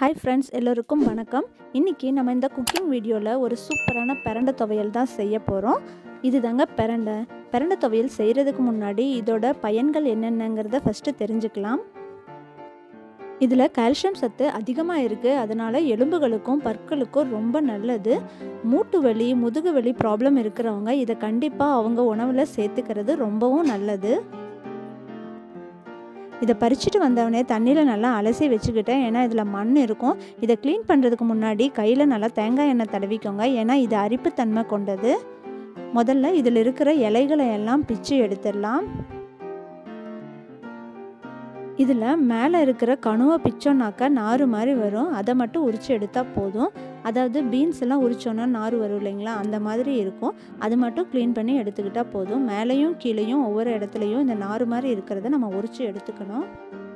hi friends எல்லோருக்கும் வணக்கம் இன்றைக்கி நம்ம இந்த குக்கிங் வீடியோவில் ஒரு சூப்பரான பிரண்டை துவையல் தான் செய்ய போகிறோம் இது தாங்க பிரண்டை பிரண்டை துவையல் செய்கிறதுக்கு முன்னாடி இதோட பயன்கள் என்னென்னங்கிறத ஃபஸ்ட்டு தெரிஞ்சுக்கலாம் இதில் கால்சியம் சத்து அதிகமாக இருக்குது அதனால் எலும்புகளுக்கும் பற்களுக்கும் ரொம்ப நல்லது மூட்டு வலி முதுகு வலி ப்ராப்ளம் இருக்கிறவங்க இதை கண்டிப்பாக அவங்க உணவில் சேர்த்துக்கிறது ரொம்பவும் நல்லது இதை பறிச்சுட்டு வந்தவனே தண்ணியில் நல்லா அலசி வச்சுக்கிட்டேன் ஏன்னா இதில் மண் இருக்கும் இதை க்ளீன் பண்ணுறதுக்கு முன்னாடி கையில் நல்லா தேங்காய் எண்ணெய் தடவிக்கோங்க ஏன்னா இது அரிப்புத்தன்மை கொண்டது முதல்ல இதில் இருக்கிற இலைகளை எல்லாம் பிச்சு எடுத்துடலாம் இதில் மேலே இருக்கிற கணுவை பிச்சோன்னாக்கா நார் மாதிரி வரும் அதை மட்டும் உரித்து எடுத்தால் போதும் அதாவது பீன்ஸ் எல்லாம் உரிச்சோன்னா நார் வரும் இல்லைங்களா அந்த மாதிரி இருக்கும் அது மட்டும் க்ளீன் பண்ணி எடுத்துக்கிட்டால் போதும் மேலேயும் கீழேயும் ஒவ்வொரு இடத்துலையும் இந்த நார் மாதிரி இருக்கிறத நம்ம உரித்து எடுத்துக்கணும்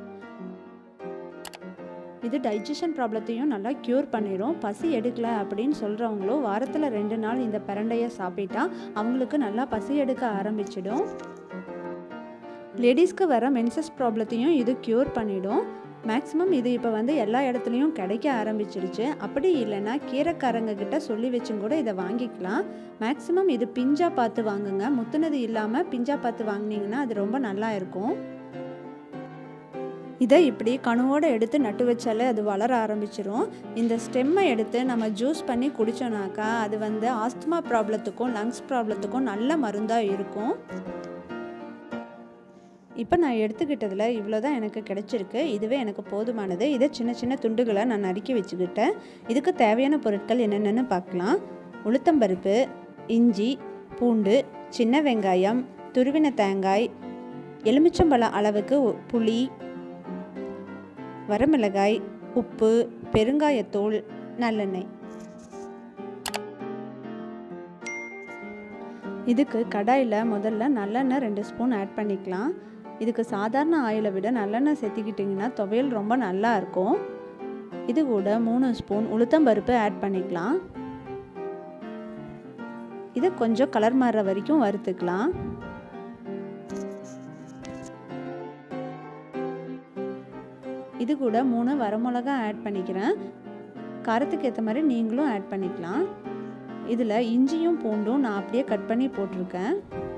இது டைஜஷன் ப்ராப்ளத்தையும் நல்லா க்யூர் பண்ணிடும் பசி எடுக்கல அப்படின்னு சொல்கிறவங்களும் வாரத்தில் ரெண்டு நாள் இந்த பிரண்டையை சாப்பிட்டா அவங்களுக்கு நல்லா பசி எடுக்க ஆரம்பிச்சிடும் லேடிஸ்க்கு வர மென்சஸ் ப்ராப்ளத்தையும் இது க்யூர் பண்ணிடும் மேக்ஸிமம் இது இப்போ வந்து எல்லா இடத்துலையும் கிடைக்க ஆரம்பிச்சிருச்சு அப்படி இல்லைன்னா கீரைக்காரங்க கிட்ட சொல்லி வச்சும் கூட இதை வாங்கிக்கலாம் மேக்ஸிமம் இது பிஞ்சா பார்த்து வாங்குங்க முத்துனது இல்லாமல் பிஞ்சா பார்த்து வாங்கினீங்கன்னா அது ரொம்ப நல்லா இருக்கும் இதை இப்படி கணுவோடு எடுத்து நட்டு வச்சாலே அது வளர ஆரம்பிச்சிரும் இந்த ஸ்டெம்மை எடுத்து நம்ம ஜூஸ் பண்ணி குடித்தோன்னாக்கா அது வந்து ஆஸ்துமா ப்ராப்ளத்துக்கும் லங்ஸ் ப்ராப்ளத்துக்கும் நல்ல மருந்தாக இருக்கும் இப்போ நான் எடுத்துக்கிட்டதில் இவ்வளோ தான் எனக்கு கிடச்சிருக்கு இதுவே எனக்கு போதுமானது இதை சின்ன சின்ன துண்டுகளை நான் நறுக்கி வச்சுக்கிட்டேன் இதுக்கு தேவையான பொருட்கள் என்னென்னு பார்க்கலாம் உளுத்தம்பருப்பு இஞ்சி பூண்டு சின்ன வெங்காயம் துருவின தேங்காய் எலுமிச்சம்பழம் அளவுக்கு புளி வரமிளகாய் உப்பு பெருங்காயத்தூள் நல்லெண்ணெய் இதுக்கு கடாயில் முதல்ல நல்லெண்ணெய் ரெண்டு ஸ்பூன் ஆட் பண்ணிக்கலாம் இதுக்கு சாதாரண ஆயிலை விட நல்லெண்ணெய் சேர்த்திக்கிட்டிங்கன்னா துவையல் ரொம்ப நல்லா இருக்கும் இது கூட மூணு ஸ்பூன் உளுத்தம்பருப்பு ஆட் பண்ணிக்கலாம் இது கொஞ்சம் கலர் மாறுற வரைக்கும் வறுத்துக்கலாம் இது கூட மூணு வரமிளகா ஆட் பண்ணிக்கிறேன் காரத்துக்கு ஏற்ற மாதிரி நீங்களும் ஆட் பண்ணிக்கலாம் இதில் இஞ்சியும் பூண்டும் நான் அப்படியே கட் பண்ணி போட்டிருக்கேன்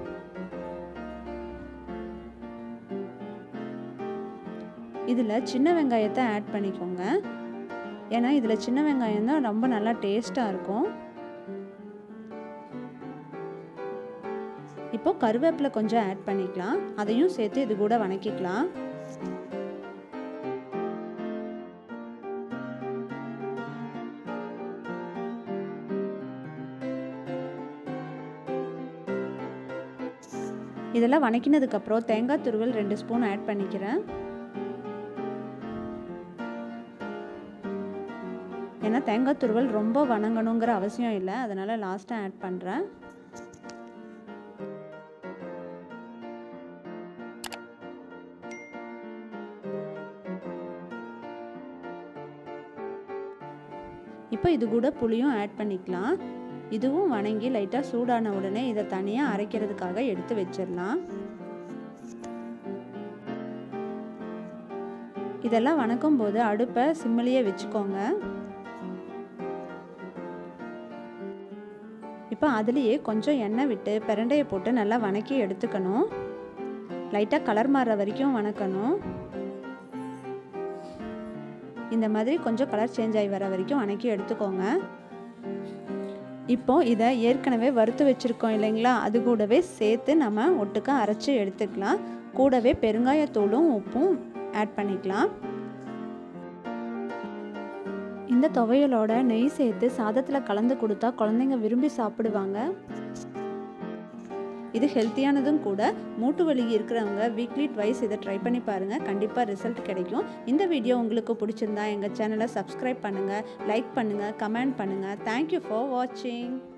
இதில் சின்ன வெங்காயத்தை ஆட் பண்ணிக்கோங்க ஏன்னா இதில் சின்ன வெங்காயம் தான் ரொம்ப நல்லா டேஸ்ட்டாக இருக்கும் இப்போ கருவேப்பிலை கொஞ்சம் ஆட் பண்ணிக்கலாம் அதையும் சேர்த்து இது கூட வணக்கிக்கலாம் இதெல்லாம் வணக்கினதுக்கப்புறம் தேங்காய் துருவல் ரெண்டு ஸ்பூன் ஆட் பண்ணிக்கிறேன் ஏன்னா தேங்காய் துருவல் ரொம்ப வணங்கணுங்கிற அவசியம் இல்லை அதனால் லாஸ்ட்டாக ஆட் பண்ணுறேன் இப்போ இது கூட புளியும் ஆட் பண்ணிக்கலாம் இதுவும் வணங்கி லைட்டாக சூடான உடனே இதை தனியாக அரைக்கிறதுக்காக எடுத்து வச்சிடலாம் இதெல்லாம் வணக்கும் போது அடுப்பை சிம்மிலேயே வச்சுக்கோங்க இப்போ அதுலேயே கொஞ்சம் எண்ணெய் விட்டு பிரண்டையை போட்டு நல்லா வணக்கி எடுத்துக்கணும் லைட்டாக கலர் மாறுற வரைக்கும் வணக்கணும் இந்த மாதிரி கொஞ்சம் கலர் சேஞ்ச் ஆகி வர வரைக்கும் வணக்கி எடுத்துக்கோங்க இப்போ இதை ஏற்கனவே வறுத்து வச்சுருக்கோம் இல்லைங்களா அது கூடவே சேர்த்து நம்ம ஒட்டுக்க அரைச்சி எடுத்துக்கலாம் கூடவே பெருங்காயத்தூளும் உப்பும் ஆட் பண்ணிக்கலாம் இந்த துவையலோட நெய் சேர்த்து சாதத்தில் கலந்து கொடுத்தா குழந்தைங்க விரும்பி சாப்பிடுவாங்க இது ஹெல்த்தியானதும் கூட மூட்டு வலி இருக்கிறவங்க வீக்லி ட்வைஸ் இதை ட்ரை பண்ணி பாருங்கள் கண்டிப்பாக ரிசல்ட் கிடைக்கும் இந்த வீடியோ உங்களுக்கு பிடிச்சிருந்தா எங்கள் சேனலை சப்ஸ்கிரைப் பண்ணுங்கள் லைக் பண்ணுங்கள் கமெண்ட் பண்ணுங்கள் தேங்க்யூ ஃபார் வாட்சிங்